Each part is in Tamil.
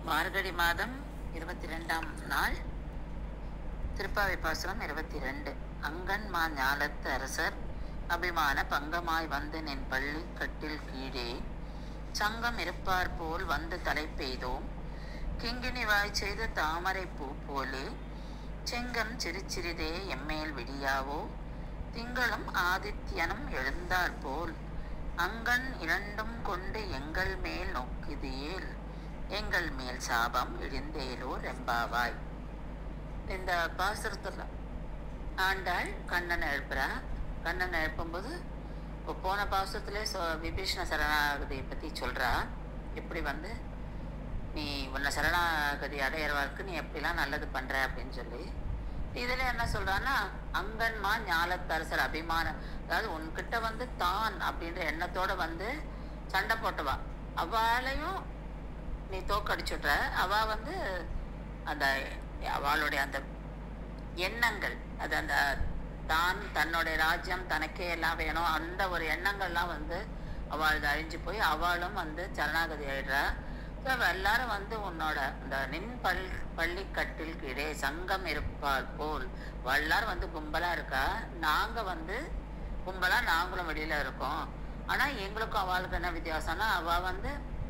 மார்கழி மாதம் இருபத்தி ரெண்டாம் நாள் திருப்பாவை பாசுரம் இருபத்தி ரெண்டு அங்கன் மா ஞாலத்து அரசர் அபிமான பங்கமாய் வந்து நின் பள்ளி கட்டில் கீழே சங்கம் இருப்பார் போல் வந்து தலை பெய்தோம் கிங்கினி வாய் செய்த தாமரை பூ போலே செங்கம் சிறுசிறிதே எம்மேல் விடியாவோ திங்களும் ஆதித்யனும் எழுந்தார் போல் அங்கண் இரண்டும் கொண்டு எங்கள் மேல் நோக்குதியேல் எங்கள் மேல் சாபம் இழிந்தேலோ ரெம்பாவாய் இந்த பாசுரத்தில் ஆண்டாள் கண்ணன் எழுப்புறா கண்ணன் எழுப்பும்போது இப்போ போன பாசுரத்திலே சொ விபீஷ்ண சரணாகதியை பற்றி சொல்கிறா எப்படி வந்து நீ உன்னை சரணாகதி அடையிறவாருக்கு நீ எப்படிலாம் நல்லது பண்ணுற அப்படின்னு சொல்லி இதில் என்ன சொல்கிறான்னா அங்கன்மா ஞாலத்தரசர் அபிமானம் அதாவது உன்கிட்ட வந்து தான் அப்படின்ற எண்ணத்தோட வந்து சண்டை போட்டவா அவளையும் நீ தோக்கடிச்சுட்ற அவ வந்து அந்த அவளுடைய அந்த எண்ணங்கள் அது அந்த தான் தன்னுடைய ராஜ்யம் தனக்கே எல்லாம் வேணும் அந்த ஒரு எண்ணங்கள்லாம் வந்து அவள் அழிஞ்சு போய் அவளும் வந்து சரணாகதி ஆயிடுறா ஸோ அவ எல்லாரும் வந்து உன்னோட இந்த நின் பல் பள்ளிக்கட்டில் கீழே சங்கம் இருப்பால் போல் அவ எல்லாரும் வந்து கும்பலா இருக்கா நாங்க வந்து கும்பலா நாங்களும் வெளியில இருக்கோம் ஆனா எங்களுக்கும் அவளுக்கு என்ன வித்தியாசம்னா அவ வந்து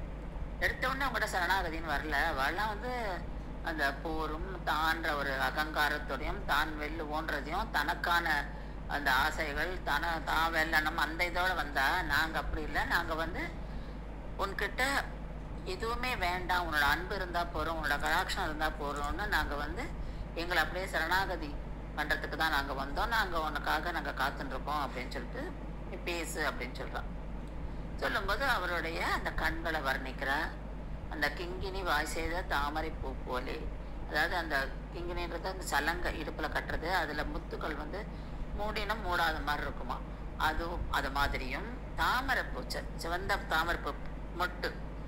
எடுத்த உடனே உங்கள்கிட்ட சரணாகதின்னு வரல அவள்லாம் வந்து அந்த போரும் தான்ற ஒரு அகங்காரத்தோடையும் தான் வெல்லுவோன்றதையும் தனக்கான அந்த ஆசைகள் தன தான் வெல்லணும் அந்த இதோட வந்தா நாங்க அப்படி இல்லை நாங்க வந்து உன்கிட்ட எதுவுமே வேண்டாம் உன்னோட அன்பு இருந்தா போறோம் உன்னோட கடாட்சம் இருந்தா போறோம்னு நாங்க வந்து எங்களை அப்படியே சரணாகதி பண்றதுக்கு தான் நாங்க வந்தோம் நாங்க உனக்காக நாங்க காத்துட்டு இருக்கோம் அப்படின்னு சொல்லிட்டு நீ பேசு அப்படின்னு சொல்றோம் சொல்லும்போது அவருடைய அந்த கண்களை வர்ணிக்கிறா அந்த கிங்கினி வாய் செய்த தாமரை பூ போலே அதாவது அந்த கிங்கினின்றது அந்த சலங்கை இடுப்புல கட்டுறது அதுல முத்துக்கள் வந்து மூடினும் மூடாத மாதிரி இருக்குமா அதுவும் அது மாதிரியும் தாமரை பூ செ- சிவந்த தாமரை பூ மொட்டு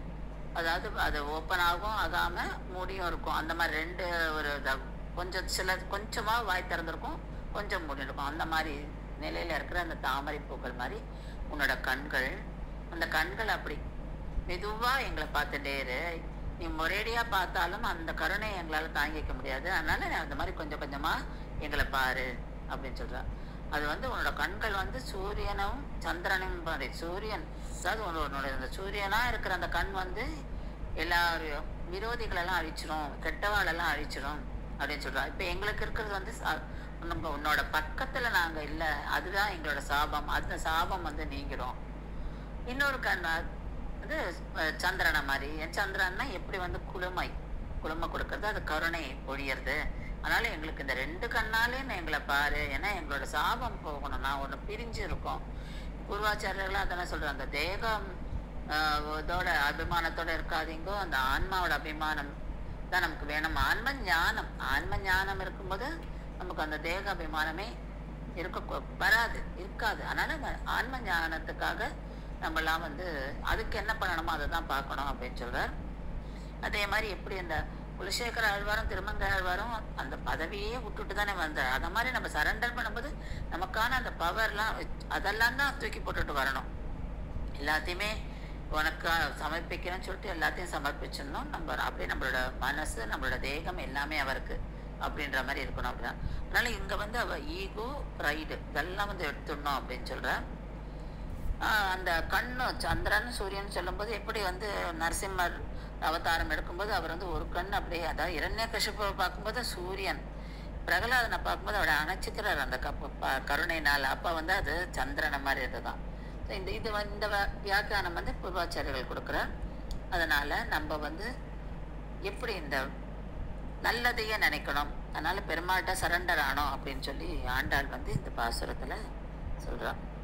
அதாவது அது ஓப்பன் ஆகும் ஆகாம மூடியும் இருக்கும் அந்த மாதிரி ரெண்டு ஒரு இத- கொஞ்சம் சில கொஞ்சமா வாய் திறந்திருக்கும் கொஞ்சம் மூடி இருக்கும் அந்த மாதிரி நிலையில இருக்கிற அந்த தாமரை பூக்கள் மாதிரி உன்னோட கண்கள் அந்த கண்கள் அப்படி மெதுவா எங்களை பார்த்துட்டே இரு நீ முறையடியா பார்த்தாலும் அந்த கருணை எங்களால தாங்கிக்க முடியாது அதனால நீ அந்த மாதிரி கொஞ்சம் கொஞ்சமா எங்களை பாரு அப்படின்னு சொல்றா அது வந்து உன்னோட கண்கள் வந்து சூரியனும் சந்திரனும் மாதிரி சூரியன் அதாவது உன்னோட உன்னோட அந்த சூரியனா இருக்கிற அந்த கண் வந்து எல்லாரையும் விரோதிகளெல்லாம் அழிச்சிரும் கெட்டவாளெல்லாம் அழிச்சிரும் அப்படின்னு சொல்றா இப்ப எங்களுக்கு இருக்கிறது வந்து சா- நம்ம உன்னோட பக்கத்துல நாங்க இல்ல அதுதான் எங்களோட சாபம் அந்த சாபம் வந்து நீங்கிடும் இன்னொரு கண் அது அஹ், சந்திரனை மாதிரி சந்திரன்னா எப்படி வந்து குளுமை குளுமை கொடுக்கறது அது கருணை பொழியறது அதனால எங்களுக்கு இந்த ரெண்டு கண்ணாலே நீ எங்களை பாரு ஏன்னா எங்களோட சாபம் போகணும் நான் ஒன்று பிரிஞ்சு இருக்கோம் பூர்வாச்சாரியர்களாக அதெல்லாம் சொல்றாங்க அந்த தேகம் ஆஹ், இதோட அபிமானத்தோட இருக்காதீங்கோ அந்த ஆன்மாவோட அபிமானம் தான் நமக்கு வேணும் ஆன்ம ஞானம் ஆன்ம ஞானம் இருக்கும்போது நமக்கு அந்த தேக அபிமானமே இருக்க கூ- வராது இருக்காது அதனால அந்த ஆன்ம ஞானத்துக்காக நம்மலாம் வந்து அதுக்கு என்ன பண்ணணுமோ அதை தான் பார்க்கணும் அப்படின்னு சொல்றார் அதே மாதிரி எப்படி அந்த குலசேகர ஆழ்வாரும் திருமங்க ஆழ்வாரும் அந்த பதவியே விட்டுட்டு தானே வந்தார் அந்த மாதிரி நம்ம சரண்டர் பண்ணும்போது நமக்கான அந்த பவர்லாம் அதெல்லாம் தான் தூக்கி போட்டுட்டு வரணும் எல்லாத்தையுமே உனக்கு சமர்ப்பிக்கிறேன்னு சொல்லிட்டு எல்லாத்தையும் சமர்ப்பிச்சிடணும் நம்ம அப்படியே நம்மளோட மனசு நம்மளோட தேகம் எல்லாமே அவருக்கு அப்படின்ற மாதிரி இருக்கணும் அப்படின்னா அதனால இங்க வந்து அவ ஈகோ ப்ரைடு இதெல்லாம் வந்து எடுத்துடணும் அப்படின்னு சொல்ற ஆஹ் அந்த கண்ணு சந்திரன் சூரியன் சொல்லும்போது எப்படி வந்து நரசிம்மர் அவதாரம் எடுக்கும்போது அவர் வந்து ஒரு கண் அப்படியே அதாவது இரண்ய கஷிப்பை பார்க்கும்போது சூரியன் பிரகலாதனை பார்க்கும்போது அவரை அணைச்சிக்கிறார் அந்த கப்ப ப- கருணைனால அப்ப வந்து அது சந்திரனை மாதிரி இதுதான் So இந்த இது வந்து- இந்த வ- வியாக்கியானம் வந்து பூர்வாச்சாரியர்கள் கொடுக்குறார் அதனால நம்ம வந்து எப்படி இந்த நல்லதையே நினைக்கணும் அதனால பெருமாள்கிட்ட சரண்டர் ஆனோம் அப்படின்னு சொல்லி ஆண்டாள் வந்து இந்த பாசுரத்துல சொல்றா